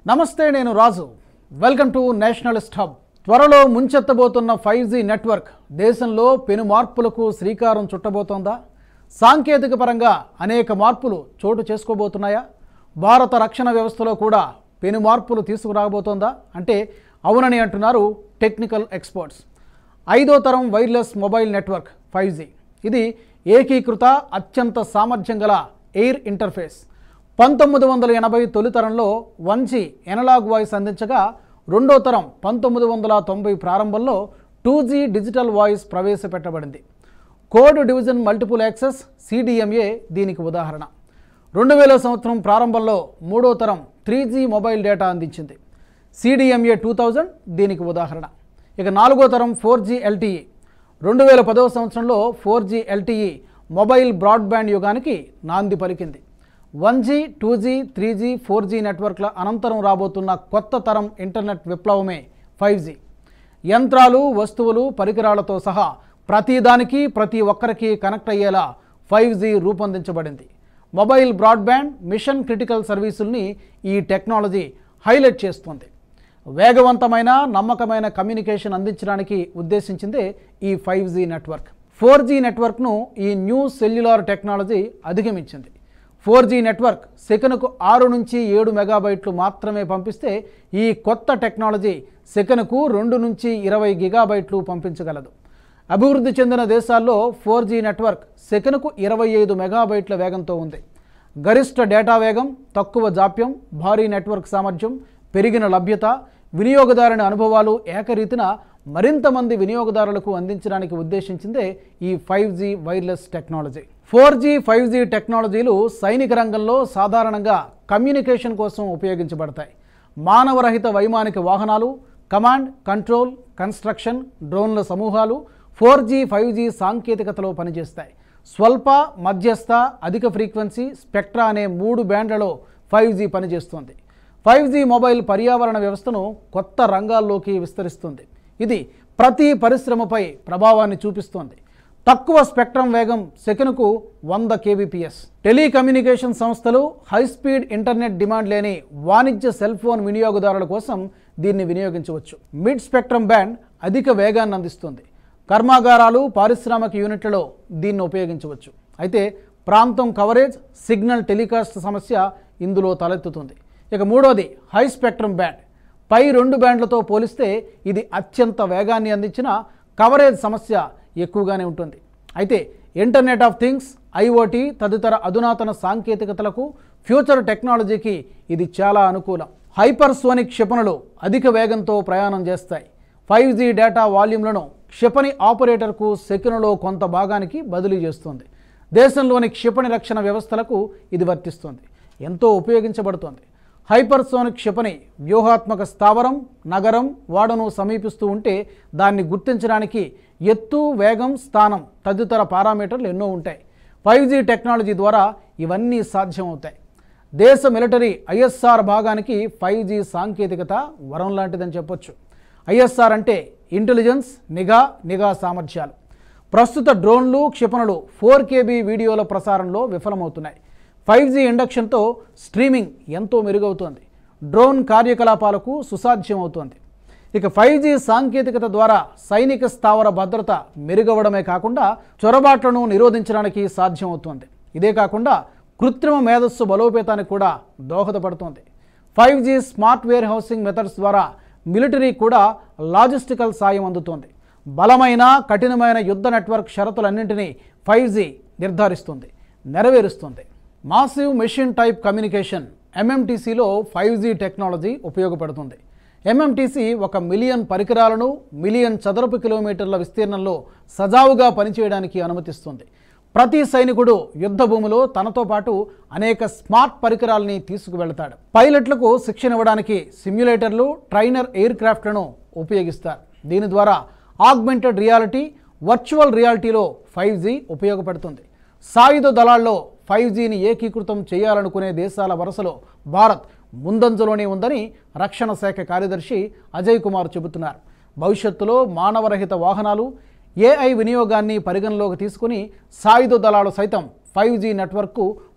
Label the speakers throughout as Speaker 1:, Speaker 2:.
Speaker 1: నమస్తే నేను Raju welcome to nationalist hub త్వరలో ముంచెత్తబోతున్న ఫైవ్ జీ నెట్వర్క్ దేశంలో పెను మార్పులకు శ్రీకారం చుట్టబోతోందా సాంకేతిక పరంగా అనేక మార్పులు చోటు చేసుకోబోతున్నాయా భారత రక్షణ వ్యవస్థలో కూడా పెను మార్పులు తీసుకురాబోతోందా అంటే అవునని అంటున్నారు టెక్నికల్ ఎక్స్పర్ట్స్ ఐదో తరం wireless mobile network five G ఇది ఏకీకృత అత్యంత సామర్థ్యం గల ఎయిర్ ఇంటర్ఫేస్ పంతొమ్మిది వందల ఎనభై తొలి తరంలో వన్ జీ ఎనలాగ్ వాయిస్ అందించగా రెండో తరం పంతొమ్మిది వందల తొంభై ప్రారంభంలో టూ జీ డిజిటల్ వాయిస్ ప్రవేశపెట్టబడింది code division multiple access CDMA దీనికి ఉదాహరణ రెండు వేల సంవత్సరం ప్రారంభంలో మూడో తరం త్రీ జీ మొబైల్ డేటా అందించింది సిడిఎంఏ టూ థౌజండ్ దీనికి ఉదాహరణ ఇక నాలుగో తరం ఫోర్ జీ ఎల్టీఈ రెండు వేల పదవ సంవత్సరంలో four G LTE mobile broadband యుగానికి నాంది పలికింది one G two G three G four G నెట్వర్క్ల అనంతరం రాబోతున్న కొత్త తరం ఇంటర్నెట్ విప్లవమే ఫైవ్ జీ యంత్రాలు వస్తువులు పరికరాలతో సహా ప్రతిదానికి ప్రతి ఒక్కరికి కనెక్ట్ అయ్యేలా ఫైవ్ జీ రూపొందించబడింది మొబైల్ బ్రాడ్బ్యాండ్ మిషన్ క్రిటికల్ సర్వీసుల్ని ఈ టెక్నాలజీ హైలైట్ చేస్తుంది వేగవంతమైన నమ్మకమైన కమ్యూనికేషన్ అందించడానికి ఉద్దేశించిందే ఈ five G network four G నెట్వర్క్ను ఈ న్యూ సెల్యులార్ టెక్నాలజీ అధిగమించింది ఫోర్ జీ నెట్వర్క్ సెకనుకు ఆరు నుంచి ఏడు మెగాబైట్లు మాత్రమే పంపిస్తే ఈ కొత్త టెక్నాలజీ సెకనుకు రెండు నుంచి ఇరవై గిగాబైట్లు పంపించగలదు అభివృద్ధి చెందిన దేశాల్లో ఫోర్ జీ నెట్వర్క్ సెకనుకు ఇరవై ఐదు మెగాబైట్ల వేగంతో ఉంది గరిష్ట డేటా వేగం తక్కువ జాప్యం భారీ నెట్వర్క్ సామర్థ్యం పెరిగిన లభ్యత వినియోగదారుని అనుభవాలు ఏకరీతిన మరింత మంది వినియోగదారులకు అందించడానికి ఉద్దేశించిందే ఈ five G wireless technology four G five G టెక్నాలజీలు సైనిక రంగంలో సాధారణంగా కమ్యూనికేషన్ కోసం ఉపయోగించబడతాయి మానవరహిత వైమానిక వాహనాలు కమాండ్ కంట్రోల్ కన్స్ట్రక్షన్ డ్రోన్ల సమూహాలు ఫోర్ జీ ఫైవ్ జీ సాంకేతికతలో పనిచేస్తాయి స్వల్ప మధ్యస్థ అధిక ఫ్రీక్వెన్సీ స్పెక్ట్రా అనే మూడు బ్యాండ్లలో ఫైవ్ జీ పనిచేస్తుంది ఫైవ్ జీ మొబైల్ పర్యావరణ వ్యవస్థను కొత్త రంగాల్లోకి విస్తరిస్తుంది ఇది ప్రతి పరిశ్రమపై ప్రభావాన్ని చూపిస్తోంది తక్కువ స్పెక్ట్రమ్ వేగం సెకనుకు వంద కేబీపీఎస్ టెలికమ్యూనికేషన్ సంస్థలు హై స్పీడ్ ఇంటర్నెట్ డిమాండ్ లేని వాణిజ్య సెల్ ఫోన్ వినియోగదారుల కోసం దీన్ని వినియోగించవచ్చు మిడ్ స్పెక్ట్రమ్ బ్యాండ్ అధిక వేగాన్ని అందిస్తుంది కర్మాగారాలు పారిశ్రామిక యూనిట్లలో దీన్ని ఉపయోగించవచ్చు అయితే ప్రాంతం కవరేజ్ సిగ్నల్ టెలికాస్ట్ సమస్య ఇందులో తలెత్తుతుంది ఇక మూడోది హై స్పెక్ట్రమ్ బ్యాండ్ పై రెండు బ్యాండ్లతో పోలిస్తే ఇది అత్యంత వేగాన్ని అందించిన కవరేజ్ సమస్య ఎక్కువగానే ఉంటుంది అయితే ఇంటర్నెట్ ఆఫ్ థింగ్స్ ఐఓటీ తదితర అధునాతన సాంకేతికతలకు ఫ్యూచర్ టెక్నాలజీకి ఇది చాలా అనుకూలం హైపర్సోనిక్ క్షిపణులు అధిక వేగంతో ప్రయాణం చేస్తాయి ఫైవ్ జీ డేటా వాల్యూమ్లను క్షిపణి ఆపరేటర్కు సెకనులో కొంత భాగానికి బదిలీ చేస్తుంది దేశంలోని క్షిపణి రక్షణ వ్యవస్థలకు ఇది వర్తిస్తుంది ఎంతో ఉపయోగించబడుతోంది హైపర్సోనిక్ క్షిపణి వ్యూహాత్మక స్థావరం నగరం వాడను సమీపిస్తూ ఉంటే దాన్ని గుర్తించడానికి ఎత్తు వేగం స్థానం తదితర పారామీటర్లు ఎన్నో ఉంటాయి ఫైవ్ జీ టెక్నాలజీ ద్వారా ఇవన్నీ సాధ్యమవుతాయి దేశ మిలిటరీ ఐఎస్ఆర్ భాగానికి ఫైవ్ జీ సాంకేతికత వరం లాంటిదని చెప్పొచ్చు ఐఎస్ఆర్ అంటే ఇంటెలిజెన్స్ నిఘా నిఘా సామర్థ్యాలు ప్రస్తుత డ్రోన్లు క్షిపణులు ఫోర్ కేబీ వీడియోల ప్రసారంలో విఫలమవుతున్నాయి ఫైవ్ జీ ఇండక్షన్తో స్ట్రీమింగ్ ఎంతో మెరుగవుతోంది డ్రోన్ కార్యకలాపాలకు సుసాధ్యమవుతోంది ఇక ఫైవ్ జీ సాంకేతికత ద్వారా సైనిక స్థావర భద్రత మెరుగవడమే కాకుండా చొరబాట్లను నిరోధించడానికి సాధ్యమవుతోంది ఇదే కాకుండా కృత్రిమ మేధస్సు బలోపేతానికి కూడా దోహదపడుతోంది five G smart warehousing methods ద్వారా మిలిటరీ కూడా లాజిస్టికల్ సాయం అందుతోంది బలమైన కఠినమైన యుద్ధ నెట్వర్క్ షరతులన్నింటినీ ఫైవ్ జీ నిర్ధారిస్తుంది నెరవేరుస్తుంది మాసివ్ మెషిన్ టైప్ కమ్యూనికేషన్ ఎంఎంటీసీలో ఫైవ్ జీ టెక్నాలజీ ఉపయోగపడుతుంది ఎంఎంటీసీ ఒక మిలియన్ పరికరాలను మిలియన్ చదరపు కిలోమీటర్ల విస్తీర్ణంలో సజావుగా పనిచేయడానికి అనుమతిస్తుంది ప్రతి సైనికుడు యుద్ధ భూమిలో తనతో పాటు అనేక స్మార్ట్ పరికరాలని తీసుకువెళతాడు పైలట్లకు శిక్షణ ఇవ్వడానికి సిమ్యులేటర్లు ట్రైనర్ ఎయిర్ క్రాఫ్ట్లను ఉపయోగిస్తారు దీని ద్వారా ఆగ్మెంటెడ్ రియాలిటీ వర్చువల్ రియాలిటీలో ఫైవ్ జీ ఉపయోగపడుతుంది సాయుధ దళాల్లో ఫైవ్ జీని ఏకీకృతం చేయాలనుకునే దేశాల వరుసలో భారత్ ముందంజలోనే ఉందని రక్షణ శాఖ కార్యదర్శి అజయ్ కుమార్ చెబుతున్నారు భవిష్యత్తులో మానవరహిత వాహనాలు ఏఐ వినియోగాన్ని పరిగణలోకి తీసుకుని సాయుధ దళాలు సైతం ఫైవ్ జీ నెట్వర్క్కు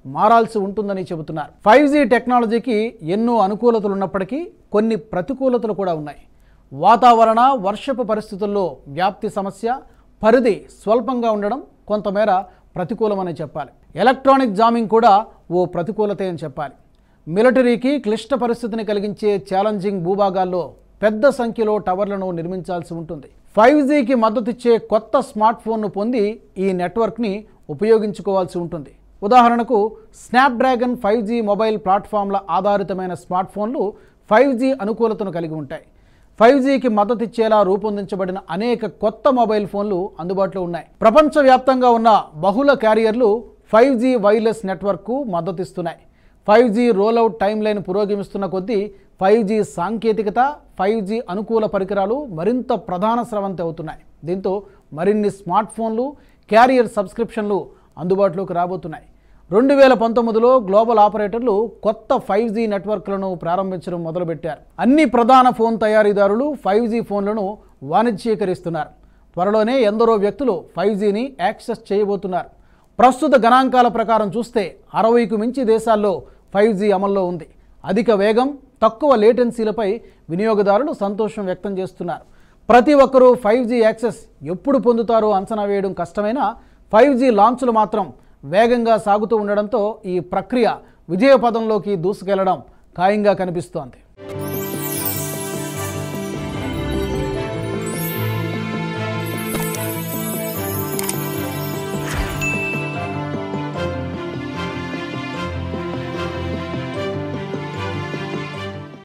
Speaker 1: మారాల్సి ఉంటుందని చెబుతున్నారు ఫైవ్ జీ టెక్నాలజీకి ఎన్నో అనుకూలతలు ఉన్నప్పటికీ కొన్ని ప్రతికూలతలు కూడా ఉన్నాయి వాతావరణ వర్షపు పరిస్థితుల్లో వ్యాప్తి సమస్య పరిధి స్వల్పంగా ఉండడం కొంతమేర ప్రతికూలమని చెప్పాలి ఎలక్ట్రానిక్ జామింగ్ కూడా ఓ ప్రతికూలతే అని చెప్పాలి మిలిటరీకి క్లిష్ట పరిస్థితిని కలిగించే ఛాలెంజింగ్ భూభాగాల్లో పెద్ద సంఖ్యలో టవర్లను నిర్మించాల్సి ఉంటుంది ఫైవ్ జీకి మద్దతిచ్చే కొత్త స్మార్ట్ ఫోన్ను పొంది ఈ నెట్వర్క్ని ఉపయోగించుకోవాల్సి ఉంటుంది ఉదాహరణకు స్నాప్డ్రాగన్ ఫైవ్ జీ మొబైల్ ప్లాట్ఫామ్ల ఆధారితమైన స్మార్ట్ ఫోన్లు ఫైవ్ జీ అనుకూలతను కలిగి ఉంటాయి ఫైవ్ జీకి మద్దతిచ్చేలా రూపొందించబడిన అనేక కొత్త మొబైల్ ఫోన్లు అందుబాటులో ఉన్నాయి ప్రపంచవ్యాప్తంగా ఉన్న బహుళ క్యారియర్లు ఫైవ్ జీ వైర్లెస్ నెట్వర్క్కు మద్దతిస్తున్నాయి five G rollout timeline పురోగమిస్తున్న కొద్దీ ఫైవ్ జీ సాంకేతికత ఫైవ్ జీ అనుకూల పరికరాలు మరింత ప్రధాన స్రవంతి అవుతున్నాయి దీంతో మరిన్ని స్మార్ట్ ఫోన్లు క్యారియర్ సబ్స్క్రిప్షన్లు అందుబాటులోకి రాబోతున్నాయి రెండు వేల పంతొమ్మిదిలో గ్లోబల్ ఆపరేటర్లు కొత్త ఫైవ్ జీ నెట్వర్క్లను ప్రారంభించడం మొదలుపెట్టారు అన్ని ప్రధాన ఫోన్ తయారీదారులు ఫైవ్ జీ ఫోన్లను వాణిజ్యీకరిస్తున్నారు త్వరలోనే ఎందరో వ్యక్తులు ఫైవ్ జీని యాక్సెస్ చేయబోతున్నారు ప్రస్తుత గణాంకాల ప్రకారం చూస్తే అరవైకు మించి దేశాల్లో ఫైవ్ జీ అమల్లో ఉంది అధిక వేగం తక్కువ లేటెన్సీలపై వినియోగదారులు సంతోషం వ్యక్తం చేస్తున్నారు ప్రతి ఒక్కరూ ఫైవ్ జీ యాక్సెస్ ఎప్పుడు పొందుతారో అంచనా వేయడం కష్టమైనా ఫైవ్ జీ లాంచ్లు మాత్రం వేగంగా సాగుతూ ఉండడంతో ఈ ప్రక్రియ విజయపదంలోకి దూసుకెళ్లడం ఖాయంగా కనిపిస్తోంది